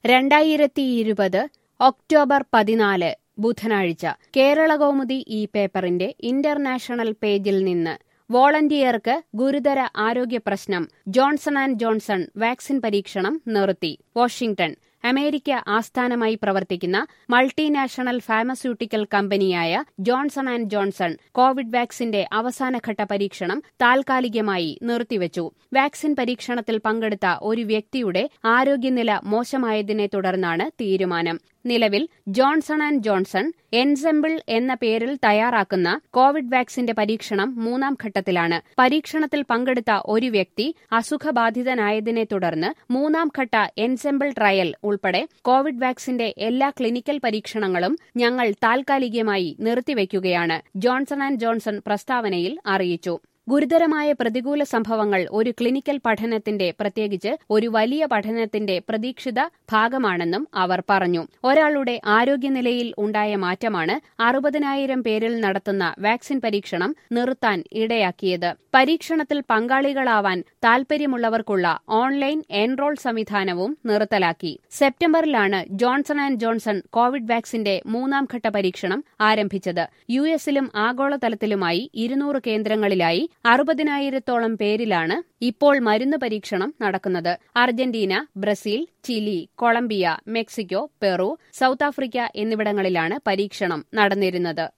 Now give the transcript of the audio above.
രണ്ടായിരത്തി ഇരുപത് ഒക്ടോബർ പതിനാല് ബുധനാഴ്ച കേരളകൗമുദി ഈ പേപ്പറിന്റെ ഇന്റർനാഷണൽ പേജിൽ നിന്ന് വോളണ്ടിയർക്ക് ഗുരുതര ആരോഗ്യ പ്രശ്നം ജോൺസൺ ആൻഡ് ജോൺസൺ വാക്സിൻ പരീക്ഷണം നിർത്തി വാഷിംഗ്ടൺ അമേരിക്ക ആസ്ഥാനമായി പ്രവർത്തിക്കുന്ന മൾട്ടിനാഷണൽ ഫാർമസ്യൂട്ടിക്കൽ കമ്പനിയായ ജോൺസൺ ആൻഡ് ജോൺസൺ കോവിഡ് വാക്സിന്റെ അവസാനഘട്ട പരീക്ഷണം താൽക്കാലികമായി നിർത്തിവച്ചു വാക്സിൻ പരീക്ഷണത്തിൽ പങ്കെടുത്ത ഒരു വ്യക്തിയുടെ ആരോഗ്യനില മോശമായതിനെ തുടർന്നാണ് തീരുമാനം നിലവിൽ ജോൺസൺ ആൻഡ് ജോൺസൺ എൻസെമ്പിൾ എന്ന പേരിൽ തയ്യാറാക്കുന്ന കോവിഡ് വാക്സിന്റെ പരീക്ഷണം മൂന്നാം ഘട്ടത്തിലാണ് പരീക്ഷണത്തിൽ പങ്കെടുത്ത ഒരു വ്യക്തി അസുഖബാധിതനായതിനെ തുടർന്ന് മൂന്നാം ഘട്ട എൻസെമ്പിൾ ട്രയൽ ഉൾപ്പെടെ കോവിഡ് വാക്സിന്റെ എല്ലാ ക്ലിനിക്കൽ പരീക്ഷണങ്ങളും ഞങ്ങൾ താൽക്കാലികമായി നിർത്തിവെക്കുകയാണ് ജോൺസൺ ആൻഡ് ജോൺസൺ പ്രസ്താവനയിൽ അറിയിച്ചു ഗുരുതരമായ പ്രതികൂല സംഭവങ്ങൾ ഒരു ക്ലിനിക്കൽ പഠനത്തിന്റെ പ്രത്യേകിച്ച് ഒരു വലിയ പഠനത്തിന്റെ പ്രതീക്ഷിത ഭാഗമാണെന്നും അവർ പറഞ്ഞു ഒരാളുടെ ആരോഗ്യനിലയിൽ ഉണ്ടായ മാറ്റമാണ് അറുപതിനായിരം പേരിൽ നടത്തുന്ന വാക്സിൻ പരീക്ഷണം നിർത്താൻ ഇടയാക്കിയത് പരീക്ഷണത്തിൽ പങ്കാളികളാവാൻ താൽപര്യമുള്ളവർക്കുള്ള ഓൺലൈൻ എൻറോൾ സംവിധാനവും നിർത്തലാക്കി സെപ്റ്റംബറിലാണ് ജോൺസൺ ആൻഡ് ജോൺസൺ കോവിഡ് വാക്സിന്റെ മൂന്നാം ഘട്ട പരീക്ഷണം ആരംഭിച്ചത് യു എസിലും ആഗോളതലത്തിലുമായി ഇരുന്നൂറ് കേന്ദ്രങ്ങളിലായി അറുപതിനായിരത്തോളം പേരിലാണ് ഇപ്പോൾ മരുന്ന് പരീക്ഷണം നടക്കുന്നത് Argentina Brazil Chile Colombia Mexico Peru South Africa എന്നിവിടങ്ങളിലാണ് പരീക്ഷണം നടന്നിരുന്നത്